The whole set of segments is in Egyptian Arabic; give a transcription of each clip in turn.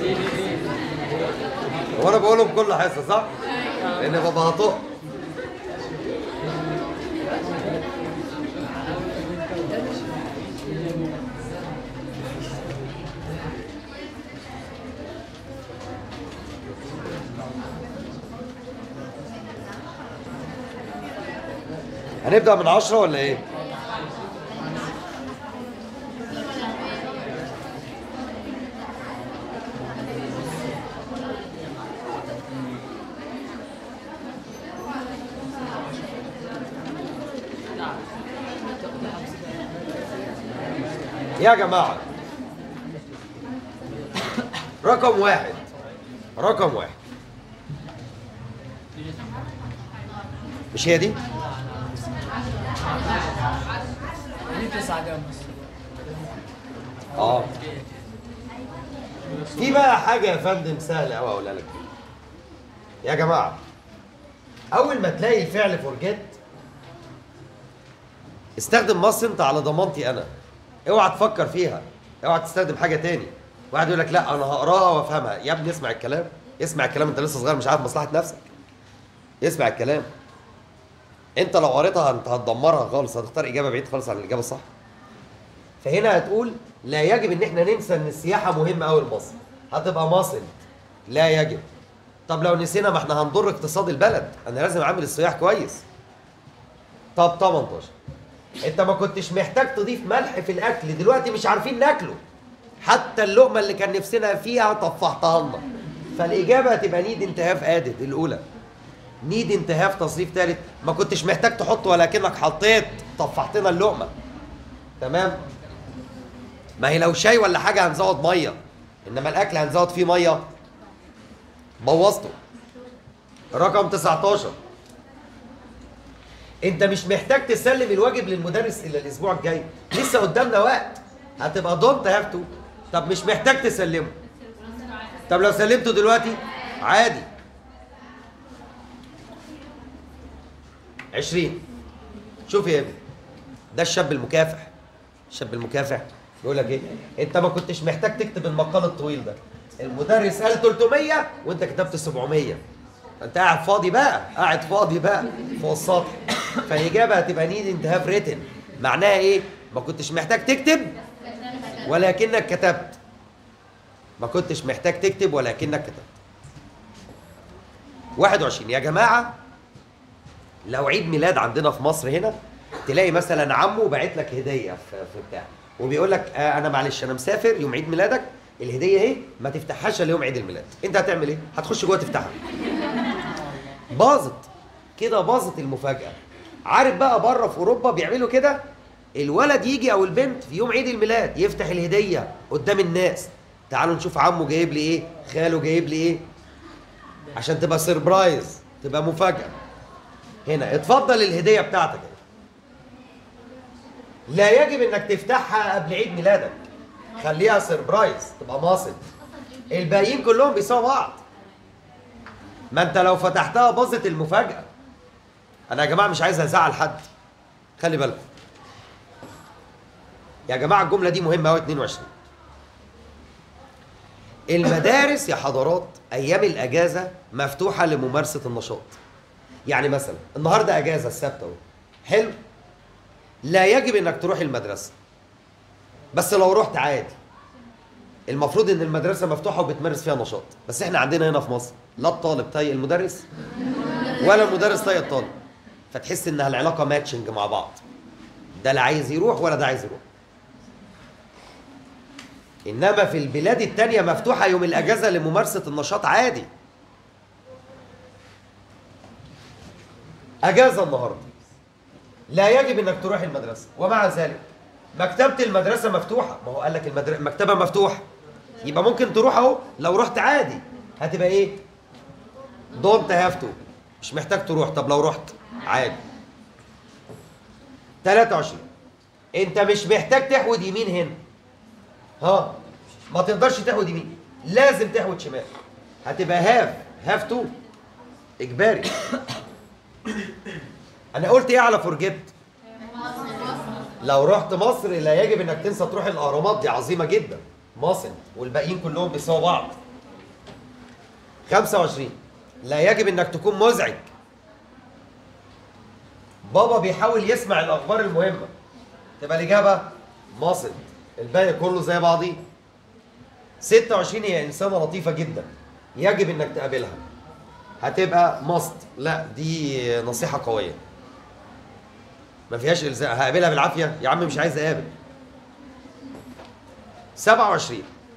هو انا بقولهم كل حصه صح؟ لان ببقى هطق هنبدأ من عشرة ولا ايه؟ يا جماعة رقم واحد رقم واحد مش هي دي؟ دي تسعة جنب اه في بقى حاجة يا فندم سهلة أوي أقولها لك يا جماعة أول ما تلاقي الفعل فورجيت استخدم مصر أنت على ضمانتي أنا اوعى تفكر فيها اوعى تستخدم حاجة تاني واحد يقول لك لا أنا هقراها وأفهمها يا ابني اسمع الكلام اسمع الكلام أنت لسه صغير مش عارف مصلحة نفسك اسمع الكلام أنت لو قريتها أنت هتدمرها خالص هتختار إجابة بعيد خالص عن الإجابة الصح فهنا هتقول لا يجب ان احنا ننسى ان السياحه مهمه قوي لمصر هتبقى مصر لا يجب طب لو نسينا ما احنا هنضر اقتصاد البلد انا لازم اعمل السياح كويس طب 18 انت ما كنتش محتاج تضيف ملح في الاكل دلوقتي مش عارفين ناكله حتى اللقمه اللي كان نفسنا فيها طفحتها لنا فالاجابه هتبقى نيد انتهاف ادد الاولى نيد انتهاف تصريف ثالث ما كنتش محتاج تحط ولكنك حطيت طفحتنا اللقمه تمام ما هي لو شاي ولا حاجه هنزود ميه انما الاكل هنزود فيه ميه بوظته رقم 19 انت مش محتاج تسلم الواجب للمدرس الا الاسبوع الجاي لسه قدامنا وقت هتبقى دونت هاف تو طب مش محتاج تسلمه طب لو سلمته دلوقتي عادي 20 شوف يا ابني ده الشاب المكافح الشاب المكافح يقول لك ايه انت ما كنتش محتاج تكتب المقال الطويل ده المدرس قال 300 وانت كتبت 700 انت قاعد فاضي بقى قاعد فاضي بقى فوق السطح فالاجابه هتبقى نيد انتهاف ريتن معناها ايه ما كنتش محتاج تكتب ولكنك كتبت ما كنتش محتاج تكتب ولكنك كتبت 21 يا جماعه لو عيد ميلاد عندنا في مصر هنا تلاقي مثلا عمه باعت لك هديه في, في بتاع وبيقول لك آه انا معلش انا مسافر يوم عيد ميلادك الهديه اهي ما تفتحهاش الا يوم عيد الميلاد انت هتعمل ايه هتخش جوه تفتحها باظت كده باظت المفاجاه عارف بقى بره في اوروبا بيعملوا كده الولد يجي او البنت في يوم عيد الميلاد يفتح الهديه قدام الناس تعالوا نشوف عمه جايب لي ايه خاله جايب لي ايه عشان تبقى سربرايز تبقى مفاجاه هنا اتفضل الهديه بتاعتك لا يجب انك تفتحها قبل عيد ميلادك خليها سربرايز تبقى ماصد الباقيين كلهم بيساووا بعض ما انت لو فتحتها باظت المفاجاه انا يا جماعه مش عايز ازعل حد خلي بالكم يا جماعه الجمله دي مهمه قوي 22 المدارس يا حضرات ايام الاجازه مفتوحه لممارسه النشاط يعني مثلا النهارده اجازه السبت اهو حلو لا يجب انك تروح المدرسه بس لو رحت عادي المفروض ان المدرسه مفتوحه وبتمارس فيها نشاط بس احنا عندنا هنا في مصر لا الطالب طايق المدرس ولا المدرس طايق الطالب فتحس انها العلاقه ماتشنج مع بعض ده لا عايز يروح ولا ده عايز يروح انما في البلاد التانية مفتوحه يوم الاجازه لممارسه النشاط عادي اجازه النهارده لا يجب انك تروح المدرسه ومع ذلك مكتبه المدرسه مفتوحه ما هو قال لك المدر... المكتبه مفتوحه يبقى ممكن تروح اهو لو رحت عادي هتبقى ايه دونت هاف تو مش محتاج تروح طب لو رحت عادي 23 انت مش محتاج تحود يمين هنا ها ما تقدرش تحود يمين لازم تحود شمال هتبقى هاف هاف تو اجباري انا قلت ايه على فورجيت لو رحت مصر لا يجب انك تنسى تروح الاهرامات دي عظيمه جدا مصر والباقيين كلهم بيساووا بعض 25 لا يجب انك تكون مزعج بابا بيحاول يسمع الاخبار المهمه تبقى الاجابه ماصد الباقي كله زي بعضيه 26 هي انسانه لطيفه جدا يجب انك تقابلها هتبقى ماست لا دي نصيحه قويه ما فيهاش الزام هقابلها بالعافيه يا عم مش عايز اقابل 27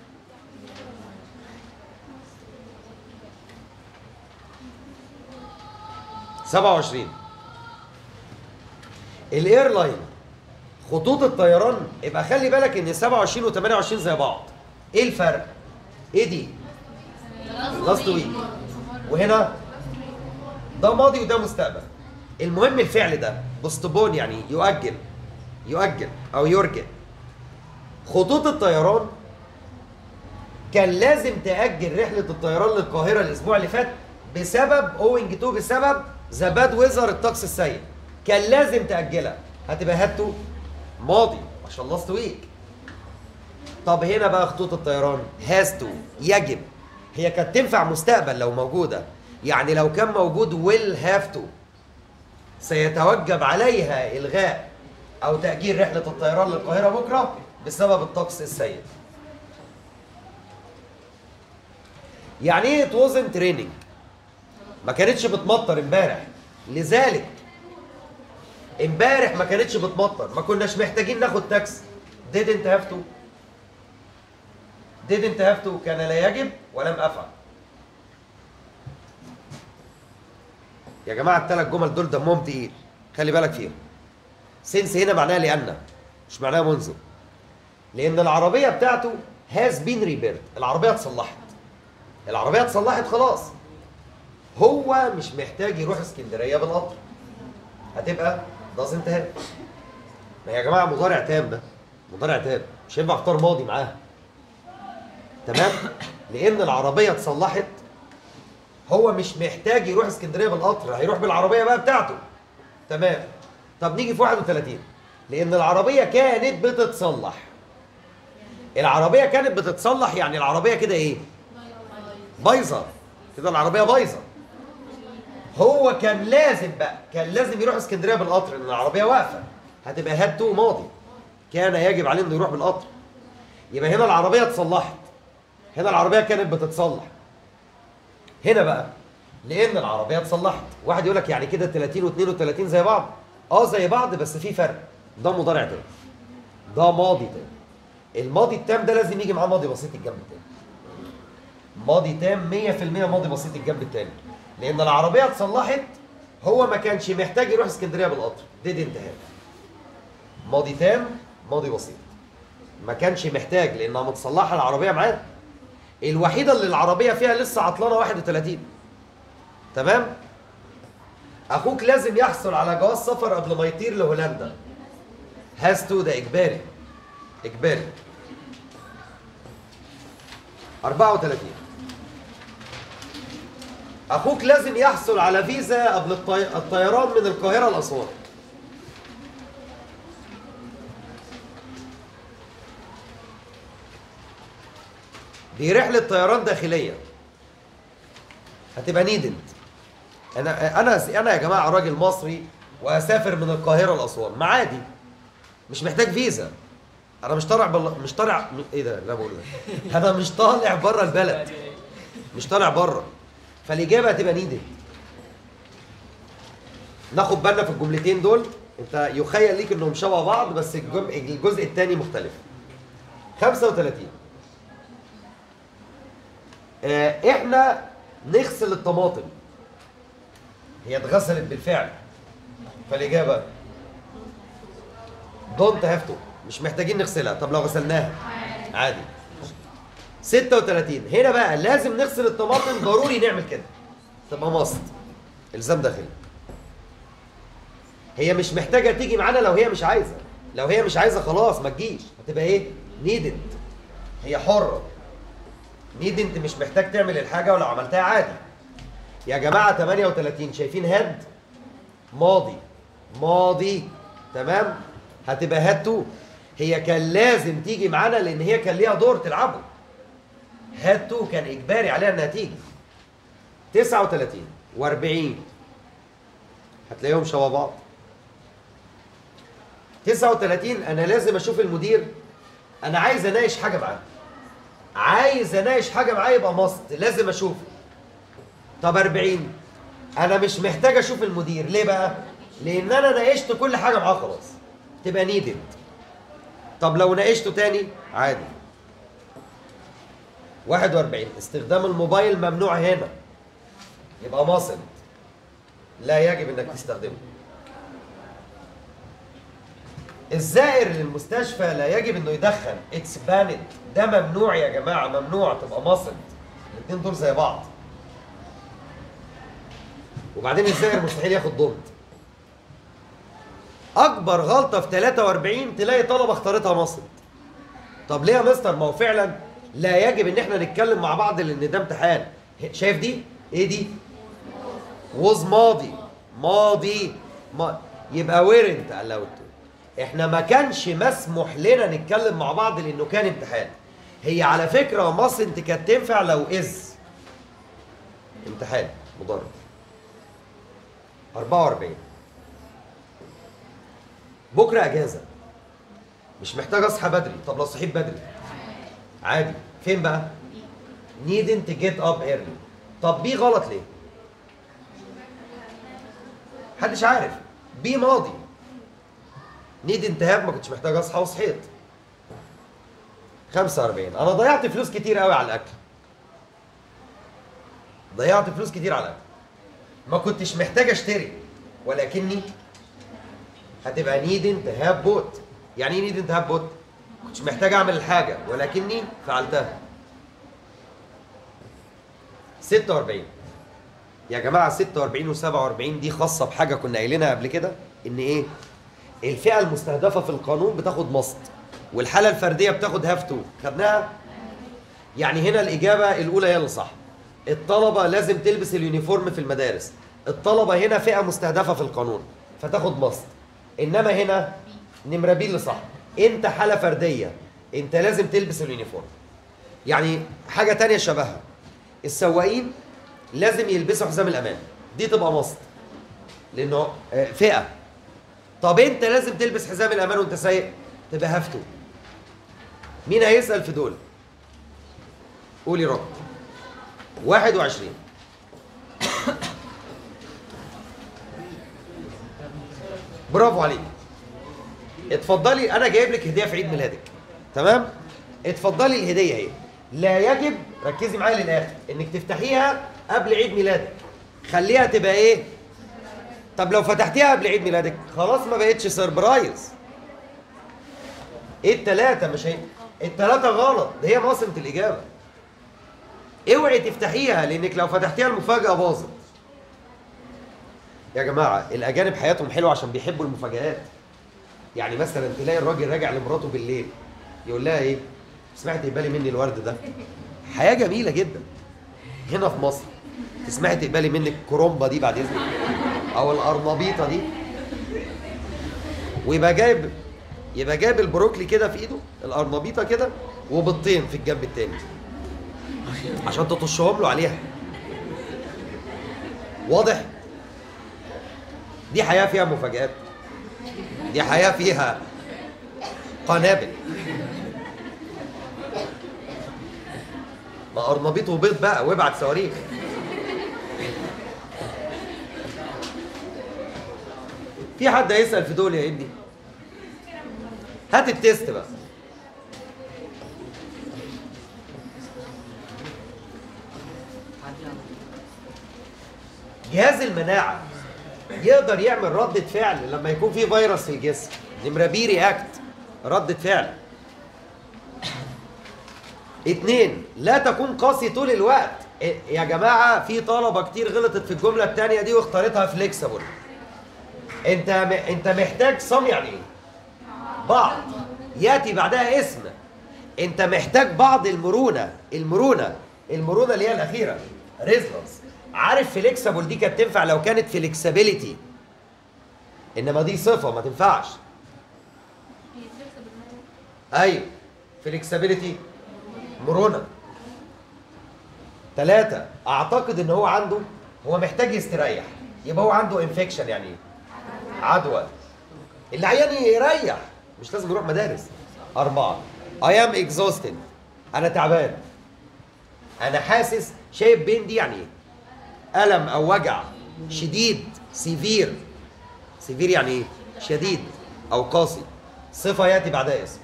27 الايرلاين خطوط الطيران يبقى خلي بالك ان 27 و 28 زي بعض ايه الفرق ايه دي لاست ويك وهنا ده ماضي وده مستقبل المهم الفعل ده بوستبون يعني يؤجل يؤجل او يرجع خطوط الطيران كان لازم تأجل رحلة الطيران للقاهرة الأسبوع اللي فات بسبب اوينج تو بسبب ذا باد ويزر الطقس السيء كان لازم تأجلها هتبقى هاتو ماضي عشان لاست ويك طب هنا بقى خطوط الطيران هاز تو يجب هي كانت تنفع مستقبل لو موجودة يعني لو كان موجود ويل هاف تو سيتوجب عليها إلغاء أو تأجيل رحلة الطيران للقاهرة بكرة بسبب الطقس السيء يعني ايه it wasn't raining ما كانتش بتمطر امبارح لذلك امبارح ما كانتش بتمطر ما كناش محتاجين ناخد تاكسي didn't have to didn't have to كان لا يجب ولم افعل يا جماعه الثلاث جمل دول دمهم تقيل خلي بالك فيهم سنس هنا معناها لان مش معناها منذ لان العربيه بتاعته هاز بين ريبيرد العربيه اتصلحت العربيه اتصلحت خلاص هو مش محتاج يروح اسكندريه بالقطر هتبقى doesn't have ما يا جماعه مضارع تام ده مضارع تام مش هينفع اختار ماضي معاها تمام لان العربيه اتصلحت هو مش محتاج يروح اسكندريه بالقطر هيروح بالعربيه بقى بتاعته تمام طب نيجي في 31 لان العربيه كانت بتتصلح العربيه كانت بتتصلح يعني العربيه كده ايه بايظه كده العربيه بايظه هو كان لازم بقى كان لازم يروح اسكندريه بالقطر لان العربيه واقفه هتبقى هات تو ماضي كان يجب عليه انه يروح بالقطر يبقى هنا العربيه اتصلحت هنا العربيه كانت بتتصلح هنا بقى لان العربيه اتصلحت واحد يقول لك يعني كده 30 و32 زي بعض اه زي بعض بس في فرق ده مضارع تاني ده ماضي تاني الماضي التام ده لازم يجي معاه ماضي بسيط الجنب التاني ماضي تام 100% ماضي بسيط الجنب التاني لان العربيه اتصلحت هو ما كانش محتاج يروح اسكندريه بالقطر didn't have ماضي تام ماضي بسيط ما كانش محتاج لانها متصلحه العربيه معاه الوحيده اللي العربيه فيها لسه عطلانه 31 تمام اخوك لازم يحصل على جواز سفر قبل ما يطير لهولندا هاز تو ده اجباري اجباري 34 اخوك لازم يحصل على فيزا قبل الطي... الطيران من القاهره لاسوان دي رحله طيران داخليه هتبقى نيدد انا انا انا يا جماعه راجل مصري واسافر من القاهره لاسوان ما عادي مش محتاج فيزا انا مش طالع بل... مش طالع ايه ده لا بقول ده انا مش طالع بره البلد مش طالع بره فالاجابه هتبقى نيدد ناخد بالنا في الجملتين دول انت يخيل ليك انهم شبه بعض بس الجم... الجزء الثاني مختلف 35 آه احنا نغسل الطماطم هي اتغسلت بالفعل فالاجابه دونت هاف تو مش محتاجين نغسلها طب لو غسلناها عادي 36 هنا بقى لازم نغسل الطماطم ضروري نعمل كده تبقى ماست الزام داخلي هي مش محتاجه تيجي معانا لو هي مش عايزه لو هي مش عايزه خلاص ما تجيش هتبقى ايه نيدد هي حره نيد انت مش محتاج تعمل الحاجه ولو عملتها عادي يا جماعه 38 شايفين هاد ماضي ماضي تمام هتبقى هاد تو هي كان لازم تيجي معانا لان هي كان ليها دور تلعبه هاد تو كان اجباري عليها انها تيجي 39 و40 هتلاقيهم شبه بعض 39 انا لازم اشوف المدير انا عايز اناقش حاجه معاه عايز اناقش حاجه معاه يبقى مصد لازم اشوفه طب 40 انا مش محتاج اشوف المدير ليه بقى لان انا ناقشت كل حاجه معاه خلاص تبقى نيدد طب لو ناقشته تاني عادي 41 استخدام الموبايل ممنوع هنا يبقى مصد لا يجب انك تستخدمه الزائر للمستشفى لا يجب انه يدخن اتس باند ده ممنوع يا جماعه ممنوع تبقى مصد الاثنين دول زي بعض وبعدين الزائر مستحيل ياخد ضمن اكبر غلطه في 43 تلاقي طلبه اختارتها مصد طب ليه يا مستر ما هو فعلا لا يجب ان احنا نتكلم مع بعض لان ده امتحان شايف دي ايه دي وز ماضي ماضي ما يبقى ويرنت الاوت احنا ما كانش مسموح لنا نتكلم مع بعض لانه كان امتحان هي على فكره مصر انت كانت تنفع لو از امتحان مدرج 44 بكره اجازه مش محتاج اصحى بدري طب لو صحيت بدري عادي فين بقى needn't get up early طب بي غلط ليه محدش عارف بي ماضي نيد انتهاب ما كنتش محتاج اصحى وصحيت 45 انا ضيعت فلوس كتير قوي على الاكل ضيعت فلوس كتير على الاكل ما كنتش محتاج اشتري ولكني هتبقى نيد انتهاب بوت يعني ايه نيد انتهاب بوت كنتش محتاج اعمل الحاجه ولكني فعلتها 46 يا جماعه 46 و47 دي خاصه بحاجه كنا قايلينها قبل كده ان ايه الفئه المستهدفه في القانون بتاخد مصد والحاله الفرديه بتاخد هاف تو خدناها يعني هنا الاجابه الاولى هي اللي صح الطلبه لازم تلبس اليونيفورم في المدارس الطلبه هنا فئه مستهدفه في القانون فتاخد مصد انما هنا نمره بي اللي صح انت حاله فرديه انت لازم تلبس اليونيفورم يعني حاجه تانية شبهها السواقين لازم يلبسوا حزام الامان دي تبقى مصد لانه آه، فئه طب انت لازم تلبس حزام الامان وانت سايق تبقى هفتو مين هيسال في دول قولي رقم 21 برافو عليك اتفضلي انا جايب لك هديه في عيد ميلادك تمام اتفضلي الهديه اهي لا يجب ركزي معايا للاخر انك تفتحيها قبل عيد ميلادك خليها تبقى ايه طب لو فتحتيها قبل عيد ميلادك خلاص ما بقتش سربرايز ايه التلاتة مش هي التلاتة غلط ده هي موسمة الإجابة اوعي تفتحيها لأنك لو فتحتيها المفاجأة باظت يا جماعة الأجانب حياتهم حلوة عشان بيحبوا المفاجآت يعني مثلا تلاقي الراجل راجع لمراته بالليل يقول لها ايه سمعت بالي مني الورد ده حياة جميلة جدا هنا في مصر تسمعي تقبلي منك كرومبا دي بعد اذنك او القرنبيطه دي ويبقى جايب يبقى جايب البروكلي كده في ايده القرنبيطه كده وبيضتين في الجنب التاني عشان تطشهم له عليها واضح دي حياه فيها مفاجآت دي حياه فيها قنابل ما قرنبيط وبيض بقى وابعت صواريخ في حد هيسأل في دول يا ابني هات التيست بقى جهاز المناعة يقدر يعمل ردة فعل لما يكون في فيروس في الجسم نمرة بي رياكت ردة فعل اتنين لا تكون قاسي طول الوقت إيه، يا جماعة في طلبة كتير غلطت في الجملة التانية دي واختارتها فليكسبل انت م... انت محتاج صم يعني ايه؟ بعض ياتي بعدها اسم انت محتاج بعض المرونه المرونه المرونه اللي هي الاخيره ريزلنس عارف فليكسبل دي كانت تنفع لو كانت فليكسبيليتي انما دي صفه ما تنفعش ايوه فليكسبيليتي مرونه ثلاثة اعتقد ان هو عنده هو محتاج يستريح يبقى هو عنده انفكشن يعني ايه عدوى العيان يريح مش لازم يروح مدارس أربعة I am exhausted أنا تعبان أنا حاسس شايف بين دي يعني إيه؟ ألم أو وجع شديد سيفير سيفير يعني إيه؟ شديد أو قاسي صفة يأتي بعدها اسم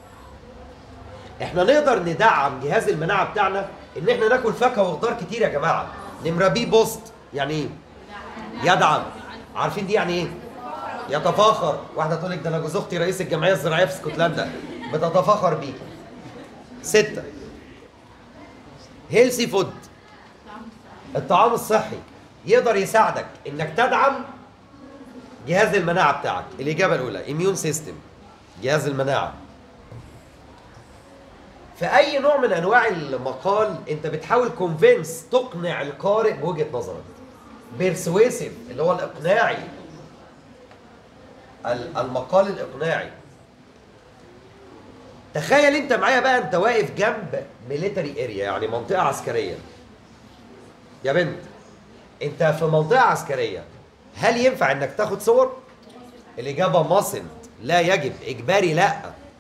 احنا نقدر ندعم جهاز المناعة بتاعنا ان احنا ناكل فاكهة وخضار كتير يا جماعة نمرة بي بوست يعني ايه؟ يدعم عارفين دي يعني ايه؟ يتفاخر واحدة تقول لك ده انا جوز اختي رئيس الجمعية الزراعية في اسكتلندا بتتفاخر بيه ستة هيلثي فود الطعام الصحي يقدر يساعدك انك تدعم جهاز المناعة بتاعك الإجابة الأولى اميون سيستم جهاز المناعة في أي نوع من أنواع المقال أنت بتحاول كونفينس تقنع القارئ بوجهة نظرك بيرسويسيف اللي هو الإقناعي ال- المقال الإقناعي تخيل انت معايا بقى انت واقف جنب ميليتري اريا يعني منطقه عسكريه يا بنت انت في منطقه عسكريه هل ينفع انك تاخد صور الاجابه ماسنت لا يجب اجباري لا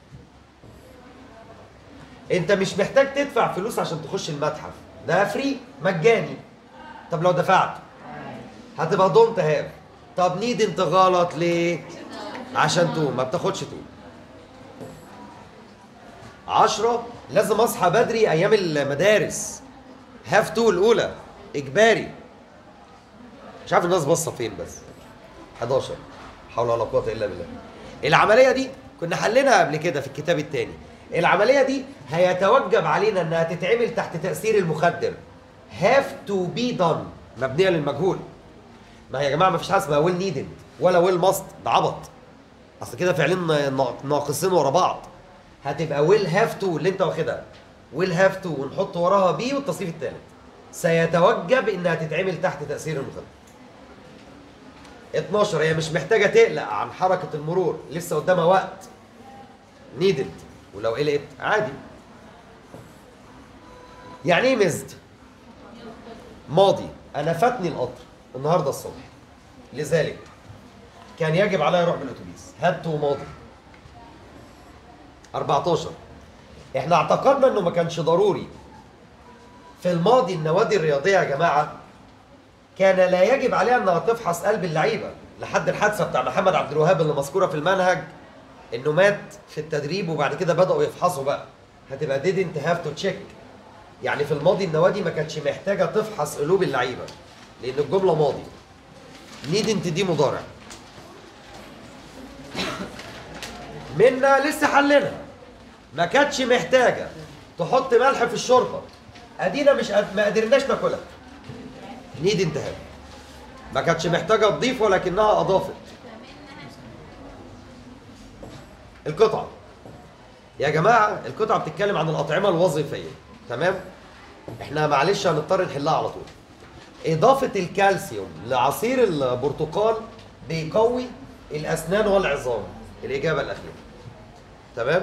انت مش محتاج تدفع فلوس عشان تخش المتحف ده فري مجاني طب لو دفعت هتبقى دونت هاف طب نيد انت غلط ليه عشان تقوم ما بتاخدش تقوم عشرة لازم اصحى بدري ايام المدارس هاف تو الاولى اجباري مش عارف الناس باصه فين بس 11 حول ولا قوه الا بالله العمليه دي كنا حليناها قبل كده في الكتاب الثاني العمليه دي هيتوجب علينا انها تتعمل تحت تاثير المخدر هاف تو بي دون مبنيه للمجهول ما يا جماعه ما فيش حاجه اسمها ويل نيدد ولا ويل ماست ده عبط اصل كده فعلين نا- ناقصين ورا بعض هتبقى ويل هاف تو اللي انت واخدها ويل هاف تو ونحط وراها بي والتصريف الثالث سيتوجب انها تتعمل تحت تاثير المخدر 12 هي مش محتاجه تقلق عن حركه المرور لسه قدامها وقت نيدد ولو قلقت عادي يعني ايه مزد ماضي انا فاتني القطر النهارده الصبح لذلك كان يجب علي اروح بالاتوبيس هات ماضي 14 احنا اعتقدنا انه ما كانش ضروري في الماضي النوادي الرياضيه يا جماعه كان لا يجب عليها انها تفحص قلب اللعيبه لحد الحادثه بتاع محمد عبد الوهاب اللي مذكوره في المنهج انه مات في التدريب وبعد كده بداوا يفحصوا بقى هتبقى didn't have to check يعني في الماضي النوادي ما كانتش محتاجه تفحص قلوب اللعيبه لان الجمله ماضي needn't دي مضارع منا لسه حلنا ما كانتش محتاجه تحط ملح في الشوربه ادينا مش قد... ما قدرناش ناكلها نيد انتهاء ما كانتش محتاجه تضيف ولكنها اضافت القطعه يا جماعه القطعه بتتكلم عن الاطعمه الوظيفيه تمام احنا معلش هنضطر نحلها على طول اضافه الكالسيوم لعصير البرتقال بيقوي الاسنان والعظام الاجابه الاخيره تمام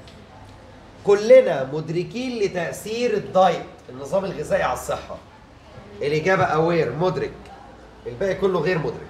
كلنا مدركين لتاثير الدايت النظام الغذائي على الصحه الاجابه اوير مدرك الباقي كله غير مدرك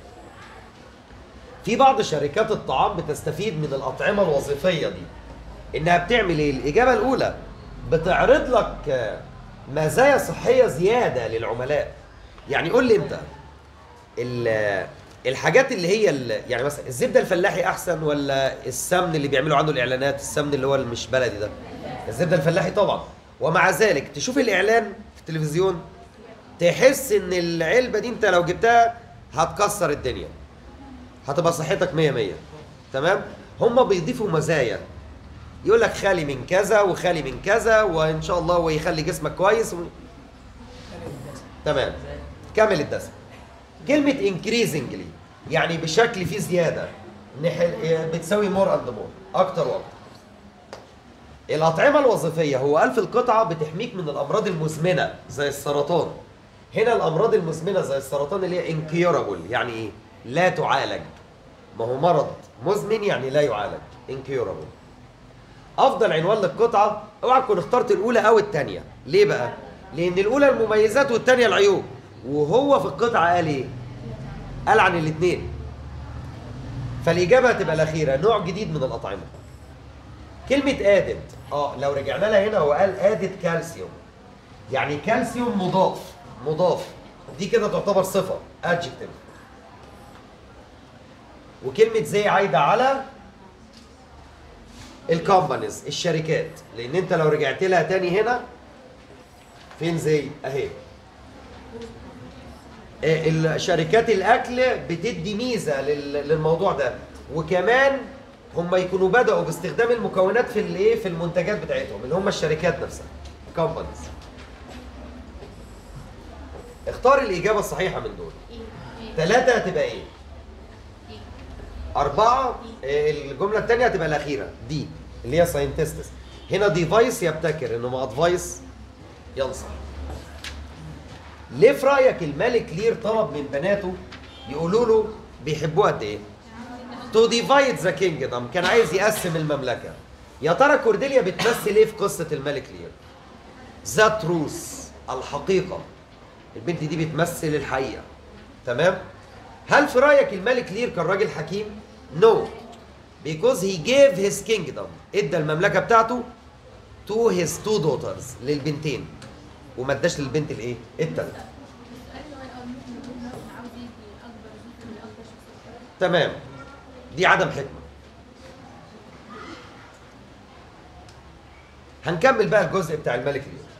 في بعض شركات الطعام بتستفيد من الاطعمه الوظيفيه دي انها بتعمل ايه الاجابه الاولى بتعرض لك آه، مزايا صحيه زياده للعملاء يعني قول لي انت ال- الحاجات اللي هي ال- يعني مثلا الزبده الفلاحي احسن ولا السمن اللي بيعملوا عنده الاعلانات السمن اللي هو مش بلدي ده الزبده الفلاحي طبعا ومع ذلك تشوف الاعلان في التلفزيون تحس ان العلبه دي انت لو جبتها هتكسر الدنيا هتبقى صحتك 100 100 تمام هم بيضيفوا مزايا يقول لك خالي من كذا وخالي من كذا وان شاء الله ويخلي جسمك كويس و... تمام كامل الدسم كلمة increasingly يعني بشكل فيه زيادة نحل... بتساوي مور اند مور أكتر وأكتر الأطعمة الوظيفية هو ألف القطعة بتحميك من الأمراض المزمنة زي السرطان هنا الأمراض المزمنة زي السرطان اللي هي incurable يعني إيه؟ لا تعالج ما هو مرض مزمن يعني لا يعالج incurable أفضل عنوان للقطعة اوعى تكون اخترت الأولى أو الثانية ليه بقى؟ لان الاولى المميزات والثانيه العيوب وهو في القطعه قال ايه قال عن الاثنين فالاجابه هتبقى الاخيره نوع جديد من الاطعمه كلمه ادد اه لو رجعنا لها هنا هو قال ادد كالسيوم يعني كالسيوم مضاف مضاف دي كده تعتبر صفه adjective وكلمه زي عايده على الكومبانيز الشركات لان انت لو رجعت لها تاني هنا فين زي اهي آه، الشركات الاكل بتدي ميزه لل- للموضوع ده وكمان هم يكونوا بداوا باستخدام المكونات في الايه في المنتجات بتاعتهم اللي هم الشركات نفسها كومبانيز اختار الاجابه الصحيحه من دول ثلاثه هتبقى ايه أربعة آه، الجملة الثانية هتبقى الأخيرة دي اللي هي ساينتستس هنا ديفايس يبتكر إنما أدفايس ينصح ليه في رأيك الملك لير طلب من بناته يقولوا له بيحبوه قد إيه؟ تو ديفايد ذا كينجدم كان عايز يقسم المملكة يا ترى كورديليا بتمثل إيه في قصة الملك لير؟ ذا تروث الحقيقة البنت دي بتمثل الحقيقة تمام؟ هل في رأيك الملك لير كان راجل حكيم؟ No because he gave his kingdom ادى المملكة بتاعته to his two daughters للبنتين وما اداش للبنت الايه؟ التالتة السؤال اللي هو الأول ممكن نقول مثلا عاوز يدي أكبر جزء من أكبر شخصية تمام دي عدم حكمة هنكمل بقى الجزء بتاع الملك لير